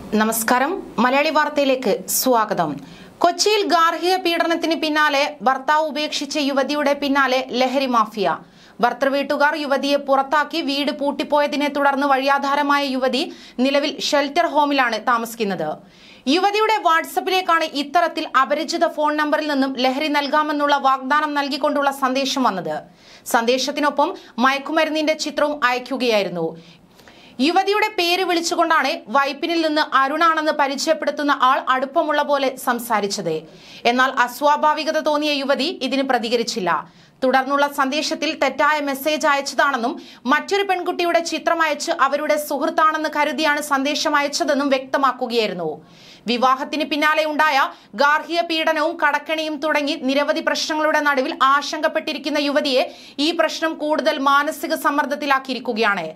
നമസ്കാരം മലയാളി വാർത്തയിലേക്ക് സ്വാഗതം കൊച്ചിയിൽ ഗാർഹിക പീഡനത്തിന് പിന്നാലെ ഭർത്താവ് ഉപേക്ഷിച്ച യുവതിയുടെ പിന്നാലെ ലഹരി മാഫിയ ഭർത്തൃ വീട്ടുകാർ യുവതിയെ പുറത്താക്കി വീട് പൂട്ടിപ്പോയതിനെ തുടർന്ന് വഴിയാധാരമായ യുവതി നിലവിൽ ഷെൽട്ടർ ഹോമിലാണ് താമസിക്കുന്നത് യുവതിയുടെ വാട്സപ്പിലേക്കാണ് ഇത്തരത്തിൽ അപരിചിത ഫോൺ നമ്പറിൽ നിന്നും ലഹരി നൽകാമെന്നുള്ള വാഗ്ദാനം നൽകിക്കൊണ്ടുള്ള സന്ദേശം വന്നത് സന്ദേശത്തിനൊപ്പം മയക്കുമരുന്നിന്റെ ചിത്രവും അയക്കുകയായിരുന്നു യുവതിയുടെ പേര് വിളിച്ചുകൊണ്ടാണ് വൈപ്പിനിൽ നിന്ന് അരുണാണെന്ന് പരിചയപ്പെടുത്തുന്ന ആൾ അടുപ്പമുള്ള പോലെ സംസാരിച്ചത് എന്നാൽ അസ്വാഭാവികത തോന്നിയ യുവതി ഇതിന് പ്രതികരിച്ചില്ല തുടർന്നുള്ള സന്ദേശത്തിൽ തെറ്റായ മെസ്സേജ് അയച്ചതാണെന്നും മറ്റൊരു പെൺകുട്ടിയുടെ ചിത്രം അയച്ച് അവരുടെ സുഹൃത്താണെന്ന് കരുതിയാണ് സന്ദേശം അയച്ചതെന്നും വ്യക്തമാക്കുകയായിരുന്നു വിവാഹത്തിന് പിന്നാലെ ഉണ്ടായ ഗാർഹിക പീഡനവും കടക്കണിയും തുടങ്ങി നിരവധി പ്രശ്നങ്ങളുടെ നടുവിൽ ആശങ്കപ്പെട്ടിരിക്കുന്ന യുവതിയെ ഈ പ്രശ്നം കൂടുതൽ മാനസിക സമ്മർദ്ദത്തിലാക്കിയിരിക്കുകയാണ്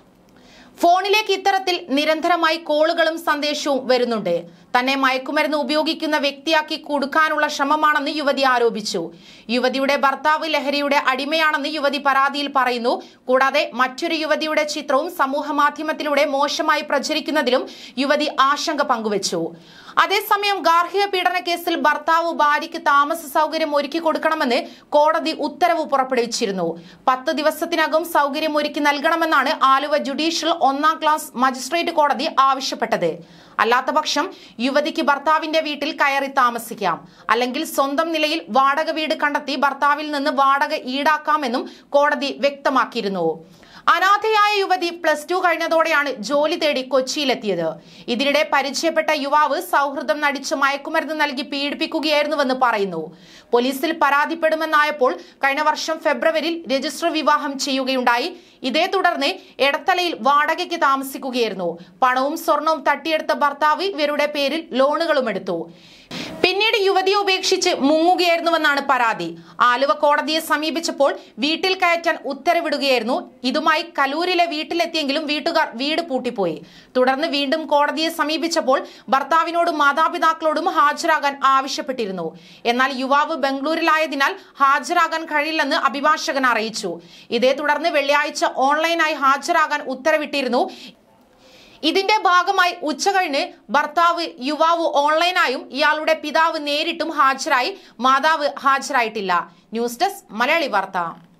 ഫോണിലേക്ക് ഇത്തരത്തിൽ നിരന്തരമായി കോളുകളും സന്ദേശവും വരുന്നുണ്ട് തന്നെ മയക്കുമരുന്ന് ഉപയോഗിക്കുന്ന വ്യക്തിയാക്കി കൊടുക്കാനുള്ള ശ്രമമാണെന്ന് യുവതി ആരോപിച്ചു യുവതിയുടെ ഭർത്താവ് ലഹരിയുടെ അടിമയാണെന്ന് യുവതി പരാതിയിൽ പറയുന്നു കൂടാതെ മറ്റൊരു യുവതിയുടെ ചിത്രവും സമൂഹ മാധ്യമത്തിലൂടെ മോശമായി പ്രചരിക്കുന്നതിലും യുവതി ആശങ്ക പങ്കുവച്ചു അതേസമയം ഗാർഹിക പീഡന കേസിൽ ഭർത്താവ് ഭാര്യയ്ക്ക് താമസ സൗകര്യം ഒരുക്കി കൊടുക്കണമെന്ന് കോടതി ഉത്തരവ് പുറപ്പെടുവിച്ചിരുന്നു പത്ത് ദിവസത്തിനകം സൗകര്യം ഒരുക്കി നൽകണമെന്നാണ് ആലുവ ജുഡീഷ്യൽ ഒന്നാം ക്ലാസ് മജിസ്ട്രേറ്റ് കോടതി ആവശ്യപ്പെട്ടത് അല്ലാത്തപക്ഷം യുവതിക്ക് ഭർത്താവിന്റെ വീട്ടിൽ കയറി താമസിക്കാം അല്ലെങ്കിൽ സ്വന്തം നിലയിൽ വാടക വീട് കണ്ടെത്തി ഭർത്താവിൽ നിന്ന് വാടക ഈടാക്കാമെന്നും കോടതി വ്യക്തമാക്കിയിരുന്നു അനാഥയായ യുവതി പ്ലസ് ടു കഴിഞ്ഞതോടെയാണ് ജോലി തേടി കൊച്ചിയിലെത്തിയത് ഇതിനിടെ പരിചയപ്പെട്ട യുവാവ് സൗഹൃദം നടിച്ച് മയക്കുമരുന്ന് നൽകി പീഡിപ്പിക്കുകയായിരുന്നുവെന്ന് പറയുന്നു പോലീസിൽ പരാതിപ്പെടുമെന്നായപ്പോൾ കഴിഞ്ഞ വർഷം ഫെബ്രുവരിയിൽ രജിസ്റ്റർ വിവാഹം ചെയ്യുകയുണ്ടായി ഇതേ തുടർന്ന് എടത്തലയിൽ വാടകയ്ക്ക് താമസിക്കുകയായിരുന്നു പണവും സ്വർണവും തട്ടിയെടുത്ത ഭർത്താവ് ഇവരുടെ പേരിൽ ലോണുകളും എടുത്തു പിന്നീട് യുവതിയെ ഉപേക്ഷിച്ച് മുങ്ങുകയായിരുന്നുവെന്നാണ് പരാതി ആലുവ കോടതിയെ സമീപിച്ചപ്പോൾ വീട്ടിൽ കയറ്റാൻ ഉത്തരവിടുകയായിരുന്നു ഇതുമായി കലൂരിലെ വീട്ടിലെത്തിയെങ്കിലും വീട്ടുകാർ വീട് പൂട്ടിപ്പോയി തുടർന്ന് വീണ്ടും കോടതിയെ സമീപിച്ചപ്പോൾ ഭർത്താവിനോടും മാതാപിതാക്കളോടും ഹാജരാകാൻ ആവശ്യപ്പെട്ടിരുന്നു എന്നാൽ യുവാവ് ബംഗളൂരിലായതിനാൽ ഹാജരാകാൻ കഴിയില്ലെന്ന് അഭിഭാഷകൻ അറിയിച്ചു ഇതേ തുടർന്ന് വെള്ളിയാഴ്ച ഓൺലൈനായി ഹാജരാകാൻ ഉത്തരവിട്ടിരുന്നു ഇതിന്റെ ഭാഗമായി ഉച്ചകഴിഞ്ഞ് ഭർത്താവ് യുവാവ് ഓൺലൈനായും ഇയാളുടെ പിതാവ് നേരിട്ടും ഹാജരായി മാതാവ് ഹാജരായിട്ടില്ല ന്യൂസ് ഡെസ്ക് മലയാളി വാർത്ത